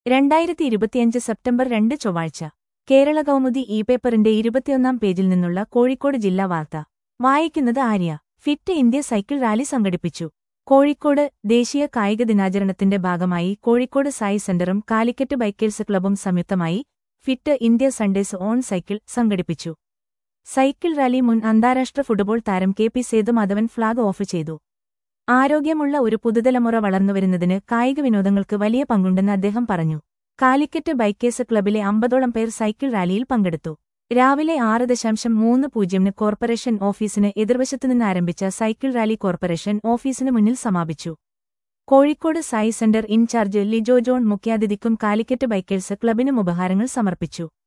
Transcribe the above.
രണ്ടായിരത്തി ഇരുപത്തിയഞ്ച് സെപ്റ്റംബർ രണ്ട് ചൊവ്വാഴ്ച കേരള കൗമുദി ഇ പേപ്പറിന്റെ ഇരുപത്തിയൊന്നാം പേജിൽ നിന്നുള്ള കോഴിക്കോട് ജില്ലാ വാർത്ത വായിക്കുന്നത് Arya fit India cycle rally സംഘടിപ്പിച്ചു കോഴിക്കോട് ദേശീയ കായിക ദിനാചരണത്തിന്റെ ഭാഗമായി കോഴിക്കോട് സായി സെന്ററും കാലിക്കറ്റ് ബൈക്കേഴ്സ് ക്ലബും സംയുക്തമായി fit India Sundays on cycle സംഘടിപ്പിച്ചു സൈക്കിൾ റാലി മുൻ അന്താരാഷ്ട്ര ഫുട്ബോൾ താരം K P Sethumadhavan flag off ചെയ്തു ആരോഗ്യമുള്ള ഒരു പുതുതലമുറ വളർന്നുവരുന്നതിന് കായിക വിനോദങ്ങൾക്ക് വലിയ പങ്കുണ്ടെന്ന് അദ്ദേഹം പറഞ്ഞു കാലിക്കറ്റ് ബൈക്കേഴ്സ് ക്ലബിലെ അമ്പതോളം പേർ സൈക്കിൾ റാലിയിൽ പങ്കെടുത്തു രാവിലെ ആറ് ദശാംശം മൂന്ന് പൂജ്യമിന് കോർപ്പറേഷൻ ഓഫീസിന് എതിർവശത്തുനിന്ന് ആരംഭിച്ച സൈക്കിൾ റാലി കോർപ്പറേഷൻ ഓഫീസിന് മുന്നിൽ സമാപിച്ചു Kozhikode SAI centre in charge Lijo John മുഖ്യാതിഥിക്കും കാലിക്കറ്റ് ബൈക്കേഴ്സ് ക്ലബിനും ഉപഹാരങ്ങൾ സമർപ്പിച്ചു